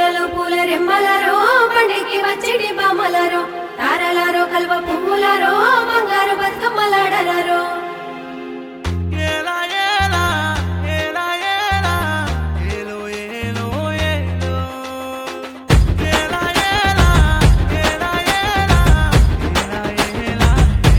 పిల్లలు పూల రెమ్మలరో పండికి వచ్చిడి బామలరో తారలారో కల్వ పువ్వులరో బంగారు బతుకమ్మలాడరో ఏలా ఏలా ఏలా ఏలా ఏలో ఏలో ఏలో ఏలా ఏలా ఏలా ఏలా ఏలా ఏలా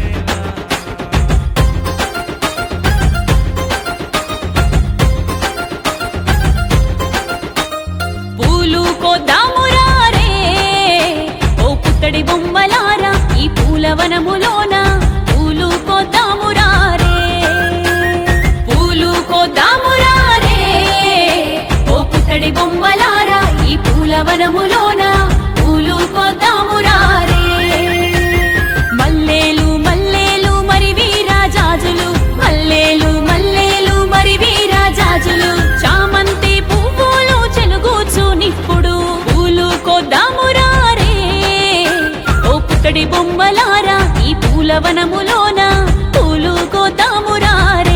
పూలు కోద్దామురారే ఓ పుత్తడి బొమ్మలారా ఈ పూలవనములోన పూలు కోద్దామురారే పూలు కోద్దామురారే ఓ పుత్తడి బొమ్మలారా ఈ పూలవనములోన పూలు కోద్దామురారే మల్లేలు మల్లేలు మరి వీరాజాజులు మల్లేలు మల్లేలు మరి వీరాజాజులు చామంతి పువ్వులు చెనుగూచు నిప్పుడు పూలు కొద్దామురారే ఓ పుట్టడి బొమ్మలారా ఈ పూలవనములోన పూలు కొద్దామురారే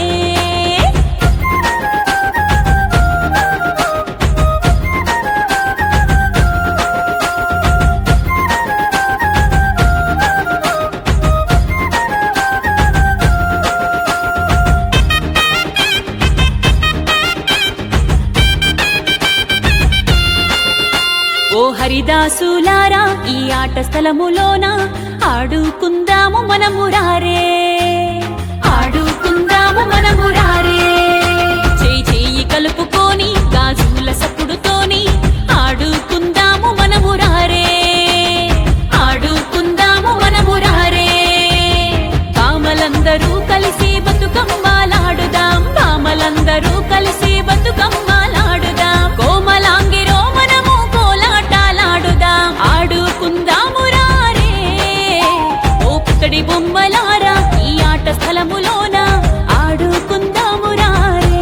ఓ హరిదాసులారా ఈ ఆట స్థలములోన ఆడుకుందాము మనము రారే ఆడుకుందాము మనము రారే చేయి చేయి కలుపుకొని గాజుల సప్పుడుతోని ఆడుకుందాము మనము రారే ఆడుకుందాము మనము రారే బామలందరూ కలిసి బతుకమ్మలాడుదాం బామలందరూ కలిసి బతుకమ్మలాడుదాం కోమలాంగిరో మనము కోలాటాలాడుదాం ఆడుకుందాము రారే ఓ పుత్తడి బొమ్మలారా ఈ ఆట స్థలములోన ఆడుకుందాము రారే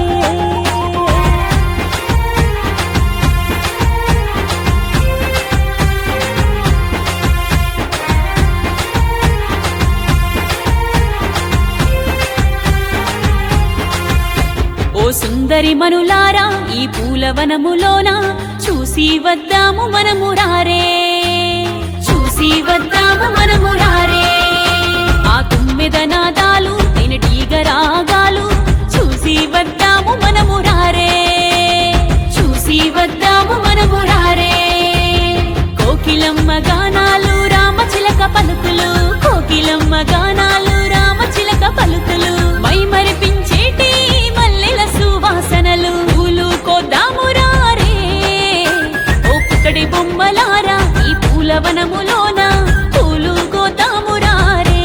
ఓ సుందరి మనులారా ఈ పూలవనములోన చూసి వద్దాము మనము రారే చూసి వద్దాము మనము రారే ఆ తుమ్మెద నాదాలు తినటీగ రాగాలు చూసి వద్దాము మనము రారే చూసి వద్దాము మనము రారే కోకిలమ్మ గానాలు రామచిలక పలుకులు కోకిలమ్మ గానాలు రామచిలక పలుకులు మై మరిపించేటి మల్లెల సువాసనలు పూలు కోద్దాము రారే ఓ పుట్టడి బొమ్మలారా ఈ పూలవనములోన పూలు కోద్దాము రారే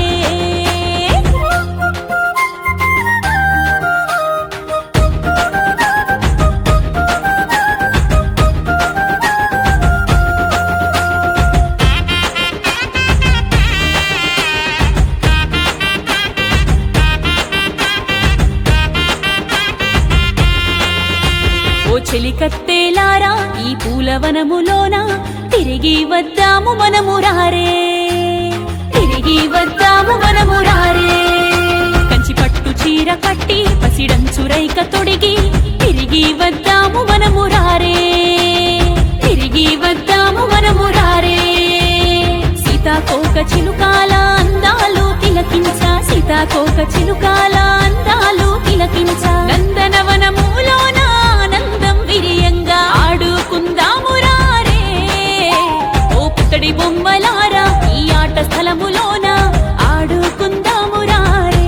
ఓ చెలికత్తేలారా ఈ పూలవనములోన తిరిగి వద్దాము మనము రారే తిరిగి వద్దాము మనము రారే కంచి పట్టు చీర కట్టి పసిడంచు రైక తొడిగి తిరిగి వద్దాము మనము రారే తిరిగి వద్దాము మనము రారే సీతాకోక చిలుకాల అందాలు తిలకించ సీతాకోక చిలుకాల అందాలు తిలకించ నందనవనములోన ఆనందం విరియంగా ఆడుకుందాము రారే ఓ పుత్తడి బొమ్మలారా ఈ ఆట స్థలములోన ఆడుకుందాము రారే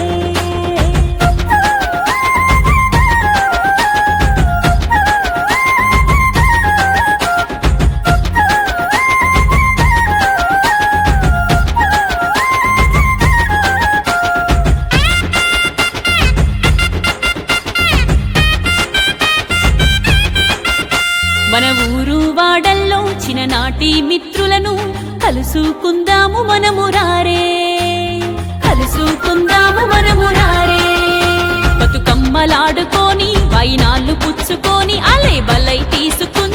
మన ఊరు వాడల్లో చిన్ననాటి మిత్రులను కలుసుకుందాము మనము రారే కలుసుకుందాము మనము రారే బతుకమ్మలాడుకొని వైనాళ్ళు పుచ్చుకొని అలే బలై తీసుకుని